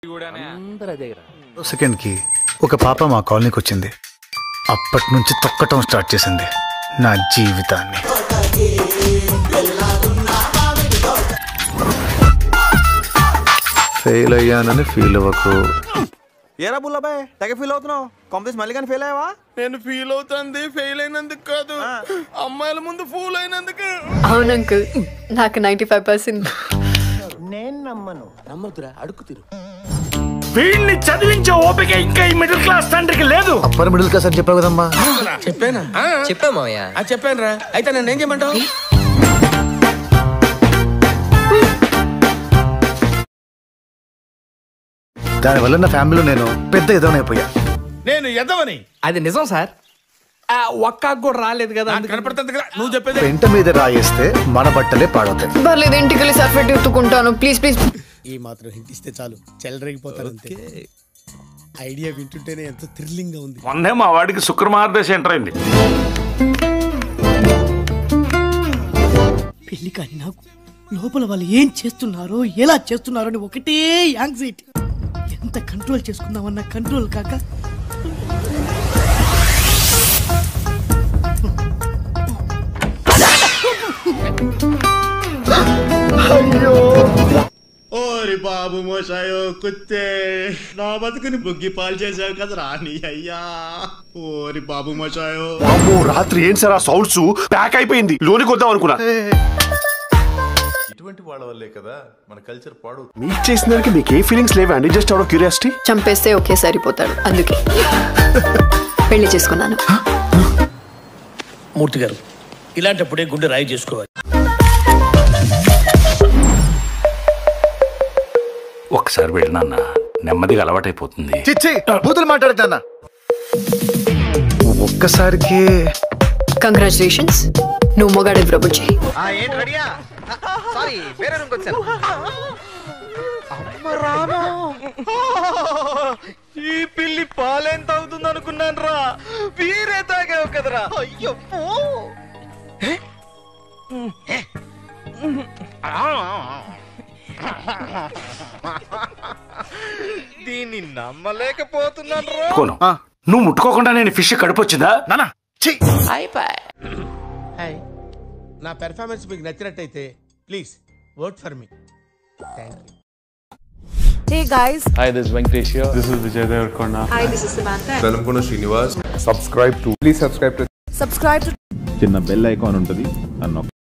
Second కి ఒక పాప మా కాలనీకి వచ్చింది అప్పటి నుంచి తొక్కటం స్టార్ట్ చేసింది నా జీవితాన్ని ఫెయిల్ అయ్యానని ఫీల్ అవ్వకు ఏరా బుల్లబాయ్ తెగ ఫీల్ అవుతున్నావు కాంపిటీస్ మళ్ళీ కానీ ఫెయిల్ అయ్యావా నేను ఫీల్ అవుతుంది ఫెయిల్ అయినందుకు కాదు అమ్మాయిల ముందు ఫూల్ అయినందుకు అవును అంకుల్ నాకు నైంటీ ఫైవ్ పర్సెంట్ వీడిని చదివించే ఓపిక ఇంకా ఈ మిడిల్ క్లాస్ తండ్రికి లేదు అప్పర్ మిడిల్ క్లాస్ అని చెప్పావు కదమ్మా చెప్పానా చెప్పామయ్యా చెప్పాను రా అయితే నన్ను ఏం చేయమంటావు దానివల్ల నా ఫ్యామిలీలో నేను పెద్ద ఎదవనైపోయా నేను ఎదవని అది నిజం సార్ ఒక్క కూడా రాలేదు కదా కనపడుతుంది కదా నువ్వు చెప్పేది పెంట మీద రాయేస్తే మన బట్టలే పాడవుతాయి పర్లేదు ఇంటికి వెళ్ళి సర్ఫెట్ ఎత్తుకుంటాను ప్లీజ్ ప్లీజ్ ఈ మాత్రం హింట్ ఇస్తే చాలు చెలరేగిపోతారు అంతే ఐడియా వింటుంటేనే ఎంతో థ్రిల్లింగ్ గా ఉంది మొన్నే మా వాడికి శుక్రమార్దశ ఎంటర్ అయింది పెళ్లి కానీ నాకు లోపల వాళ్ళు ఏం చేస్తున్నారో ఎలా చేస్తున్నారో అని ఒకటే యాంగ్జైటీ ఎంత కంట్రోల్ చేసుకుందామన్న కంట్రోల్ కాక ఓరి బాబు మోసాయో కుత్తే నా బతుకుని బుగ్గి పాలు చేసావు కదా రాని అయ్యా ఓరి బాబు మోసాయో అమ్మో రాత్రి ఏం సార్ ఆ సౌండ్స్ ప్యాక్ అయిపోయింది లోనికి వద్దాం అనుకున్నా ఇటువంటి వాళ్ళ వల్లే కదా మన కల్చర్ పాడు మీకు చేసిన దానికి మీకు ఏ ఫీలింగ్స్ లేవా అండి జస్ట్ అవడో క్యూరియాసిటీ చంపేస్తే ఒకే సరిపోతాడు అందుకే పెళ్లి చేసుకున్నాను మూర్తి గారు ఇలాంటప్పుడే గుండె రాయి చేసుకోవాలి ఒకసారి వెళ్ళినా నెమ్మదిగా అలవాటైపోతుంది చిచ్చి బూతులు మాట్లాడుతానా ఒక్కసారికి కంగ్రాచులేషన్స్ నువ్వు మొగాడి ప్రబుల్ చేయి ఏంటి రెడీయా సారీ వేరే రూమ్కి వచ్చాను అమ్మ రాను ఈ పిల్లి పాలెంత అవుతుంది అనుకున్నాను రా వీరే తాగావు కదరా అయ్యో దీన్ని నమ్మలేకపోతున్నాను రా కోను నువ్వు ముట్టుకోకుండా నేను ఫిష్ కడుపు వచ్చిందా నానా ఛీ హాయ్ నా పెర్ఫార్మెన్స్ మీకు నచ్చినట్టయితే ప్లీజ్ వర్క్ ఫర్ మీ thank you Hey guys, hi this Venkatesh this is Vijay Deverakonda hi, this is Samantha. Velankonda Srinivas subscribe to please subscribe to Subscribe to చిన్న బెల్ ఐకాన్ ఉంటుంది అన్న